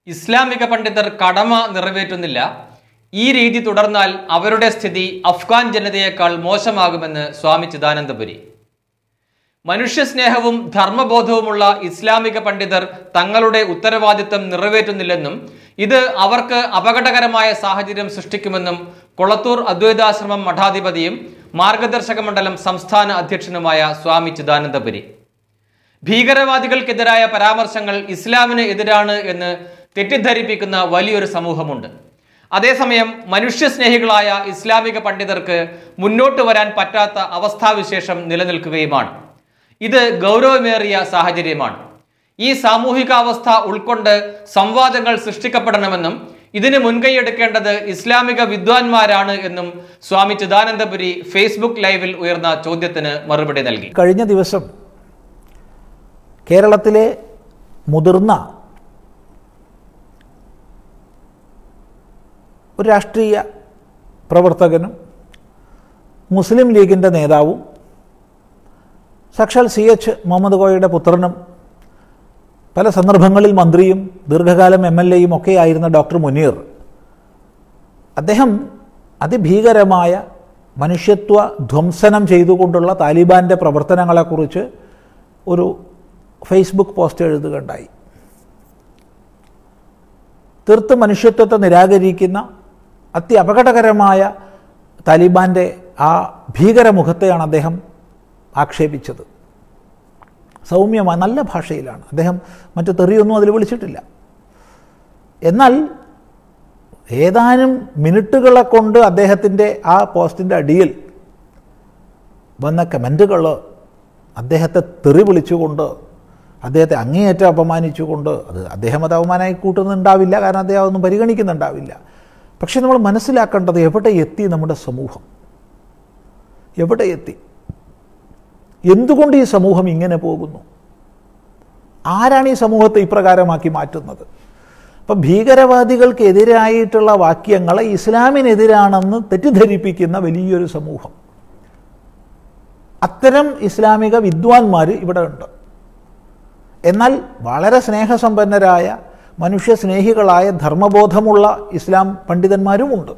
ഇസ്ലാമിക പണ്ഡിതർ കടമ നിറവേറ്റുന്നില്ല ഈ രീതി തുടർന്നാൽ അവരുടെ സ്ഥിതി അഫ്ഗാൻ ജനതയേക്കാൾ മോശമാകുമെന്ന് സ്വാമി ചിദാനന്ദപുരി മനുഷ്യസ്നേഹവും ധർമ്മബോധവുമുള്ള ഇസ്ലാമിക പണ്ഡിതർ തങ്ങളുടെ ഉത്തരവാദിത്തം നിറവേറ്റുന്നില്ലെന്നും ഇത് അവർക്ക് അപകടകരമായ സാഹചര്യം സൃഷ്ടിക്കുമെന്നും കൊളത്തൂർ അദ്വൈതാശ്രമം മഠാധിപതിയും മാർഗദർശക മണ്ഡലം സംസ്ഥാന അധ്യക്ഷനുമായ സ്വാമി ചിദാനന്ദപുരി ഭീകരവാദികൾക്കെതിരായ പരാമർശങ്ങൾ ഇസ്ലാമിന് എതിരാണ് എന്ന് തെറ്റിദ്ധരിപ്പിക്കുന്ന വലിയൊരു സമൂഹമുണ്ട് അതേസമയം മനുഷ്യസ്നേഹികളായ ഇസ്ലാമിക പണ്ഡിതർക്ക് മുന്നോട്ട് വരാൻ പറ്റാത്ത അവസ്ഥാവിശേഷം നിലനിൽക്കുകയുമാണ് ഇത് ഗൗരവമേറിയ സാഹചര്യമാണ് ഈ സാമൂഹികാവസ്ഥ ഉൾക്കൊണ്ട് സംവാദങ്ങൾ സൃഷ്ടിക്കപ്പെടണമെന്നും ഇതിന് മുൻകൈയെടുക്കേണ്ടത് ഇസ്ലാമിക വിദ്വാൻമാരാണ് എന്നും സ്വാമി ചിദാനന്ദപുരി ഫേസ്ബുക്ക് ലൈവിൽ ഉയർന്ന ചോദ്യത്തിന് മറുപടി നൽകി കഴിഞ്ഞ ദിവസം കേരളത്തിലെ മുതിർന്ന ഒരു രാഷ്ട്രീയ പ്രവർത്തകനും മുസ്ലിം ലീഗിൻ്റെ നേതാവും സാക്ഷാൽ സി എച്ച് മുഹമ്മദ് കോയയുടെ പുത്രനും പല സന്ദർഭങ്ങളിൽ മന്ത്രിയും ദീർഘകാലം എം എൽ എയും ഒക്കെ ആയിരുന്ന ഡോക്ടർ മുനീർ അദ്ദേഹം അതിഭീകരമായ മനുഷ്യത്വ ധ്വംസനം ചെയ്തുകൊണ്ടുള്ള താലിബാൻ്റെ പ്രവർത്തനങ്ങളെക്കുറിച്ച് ഒരു ഫേസ്ബുക്ക് പോസ്റ്റ് എഴുതുകയുണ്ടായി തീർത്തും മനുഷ്യത്വത്തെ നിരാകരിക്കുന്ന അതി അപകടകരമായ താലിബാൻ്റെ ആ ഭീകരമുഖത്തെയാണ് അദ്ദേഹം ആക്ഷേപിച്ചത് സൗമ്യമായ നല്ല ഭാഷയിലാണ് അദ്ദേഹം മറ്റു തെറിയൊന്നും അതിൽ വിളിച്ചിട്ടില്ല എന്നാൽ ഏതാനും മിനിറ്റുകളെ കൊണ്ട് അദ്ദേഹത്തിൻ്റെ ആ പോസ്റ്റിൻ്റെ അടിയിൽ വന്ന കമൻറ്റുകൾ അദ്ദേഹത്തെ തെറി വിളിച്ചുകൊണ്ട് അദ്ദേഹത്തെ അങ്ങേയറ്റം അപമാനിച്ചുകൊണ്ട് അത് അദ്ദേഹം അത് അപമാനമായി കൂട്ടുന്നുണ്ടാവില്ല കാരണം അദ്ദേഹം അതൊന്നും പരിഗണിക്കുന്നുണ്ടാവില്ല പക്ഷെ നമ്മൾ മനസ്സിലാക്കേണ്ടത് എവിടെ എത്തി നമ്മുടെ സമൂഹം എവിടെ എത്തി എന്തുകൊണ്ട് ഈ സമൂഹം ഇങ്ങനെ പോകുന്നു ആരാണ് ഈ സമൂഹത്തെ ഇപ്രകാരമാക്കി മാറ്റുന്നത് അപ്പം ഭീകരവാദികൾക്കെതിരായിട്ടുള്ള വാക്യങ്ങളെ ഇസ്ലാമിനെതിരാണെന്ന് തെറ്റിദ്ധരിപ്പിക്കുന്ന വലിയൊരു സമൂഹം അത്തരം ഇസ്ലാമിക വിദ്വാൻമാർ ഇവിടെ ഉണ്ട് എന്നാൽ വളരെ സ്നേഹസമ്പന്നരായ മനുഷ്യസ്നേഹികളായ ധർമ്മബോധമുള്ള ഇസ്ലാം പണ്ഡിതന്മാരുമുണ്ട്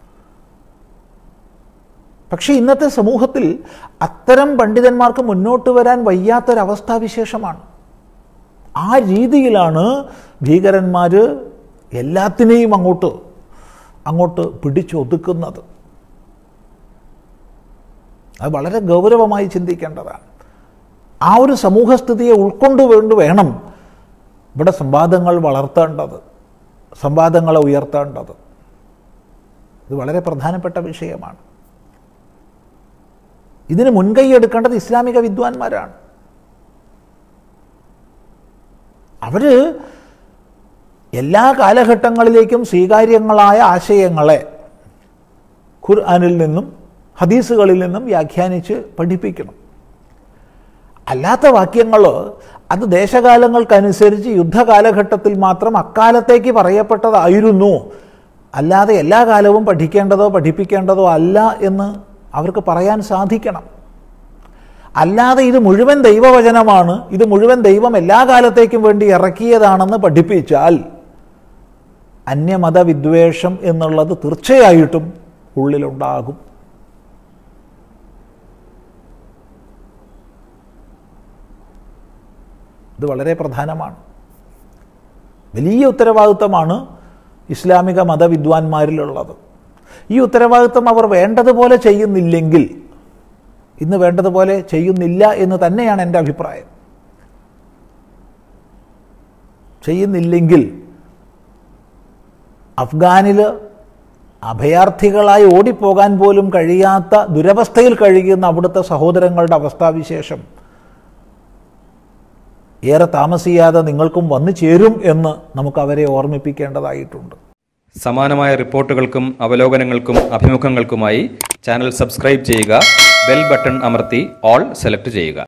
പക്ഷേ ഇന്നത്തെ സമൂഹത്തിൽ അത്തരം പണ്ഡിതന്മാർക്ക് മുന്നോട്ട് വരാൻ വയ്യാത്തൊരവസ്ഥാവിശേഷമാണ് ആ രീതിയിലാണ് ഭീകരന്മാർ എല്ലാത്തിനെയും അങ്ങോട്ട് അങ്ങോട്ട് പിടിച്ചൊതുക്കുന്നത് അത് വളരെ ഗൗരവമായി ചിന്തിക്കേണ്ടതാണ് ആ ഒരു സമൂഹസ്ഥിതിയെ ഉൾക്കൊണ്ടുകൊണ്ട് വേണം ഇവിടെ സംവാദങ്ങൾ വളർത്തേണ്ടത് സംവാദങ്ങളെ ഉയർത്തേണ്ടത് ഇത് വളരെ പ്രധാനപ്പെട്ട വിഷയമാണ് ഇതിന് മുൻകൈ എടുക്കേണ്ടത് ഇസ്ലാമിക വിദ്വാൻമാരാണ് അവർ എല്ലാ കാലഘട്ടങ്ങളിലേക്കും സ്വീകാര്യങ്ങളായ ആശയങ്ങളെ ഖുർആാനിൽ നിന്നും ഹദീസുകളിൽ നിന്നും വ്യാഖ്യാനിച്ച് പഠിപ്പിക്കണം അല്ലാത്ത വാക്യങ്ങൾ അത് ദേശകാലങ്ങൾക്കനുസരിച്ച് യുദ്ധകാലഘട്ടത്തിൽ മാത്രം അക്കാലത്തേക്ക് പറയപ്പെട്ടതായിരുന്നു അല്ലാതെ എല്ലാ കാലവും പഠിക്കേണ്ടതോ പഠിപ്പിക്കേണ്ടതോ അല്ല എന്ന് അവർക്ക് പറയാൻ സാധിക്കണം അല്ലാതെ ഇത് മുഴുവൻ ദൈവവചനമാണ് ഇത് മുഴുവൻ ദൈവം എല്ലാ കാലത്തേക്കും വേണ്ടി ഇറക്കിയതാണെന്ന് പഠിപ്പിച്ചാൽ അന്യമത വിദ്വേഷം എന്നുള്ളത് തീർച്ചയായിട്ടും ഉള്ളിലുണ്ടാകും ഇത് വളരെ പ്രധാനമാണ് വലിയ ഉത്തരവാദിത്തമാണ് ഇസ്ലാമിക മതവിദ്വാൻമാരിലുള്ളത് ഈ ഉത്തരവാദിത്തം അവർ വേണ്ടതുപോലെ ചെയ്യുന്നില്ലെങ്കിൽ ഇന്ന് വേണ്ടതുപോലെ ചെയ്യുന്നില്ല എന്ന് തന്നെയാണ് എൻ്റെ അഭിപ്രായം ചെയ്യുന്നില്ലെങ്കിൽ അഫ്ഗാനിൽ അഭയാർത്ഥികളായി ഓടിപ്പോകാൻ പോലും കഴിയാത്ത ദുരവസ്ഥയിൽ കഴിയുന്ന അവിടുത്തെ സഹോദരങ്ങളുടെ അവസ്ഥാവിശേഷം ഏറെ താമസിയാതെ നിങ്ങൾക്കും വന്നു ചേരും എന്ന് നമുക്ക് അവരെ ഓർമ്മിപ്പിക്കേണ്ടതായിട്ടുണ്ട് സമാനമായ റിപ്പോർട്ടുകൾക്കും അവലോകനങ്ങൾക്കും അഭിമുഖങ്ങൾക്കുമായി ചാനൽ സബ്സ്ക്രൈബ് ചെയ്യുക ബെൽ ബട്ടൺ അമർത്തി ഓൾ സെലക്ട് ചെയ്യുക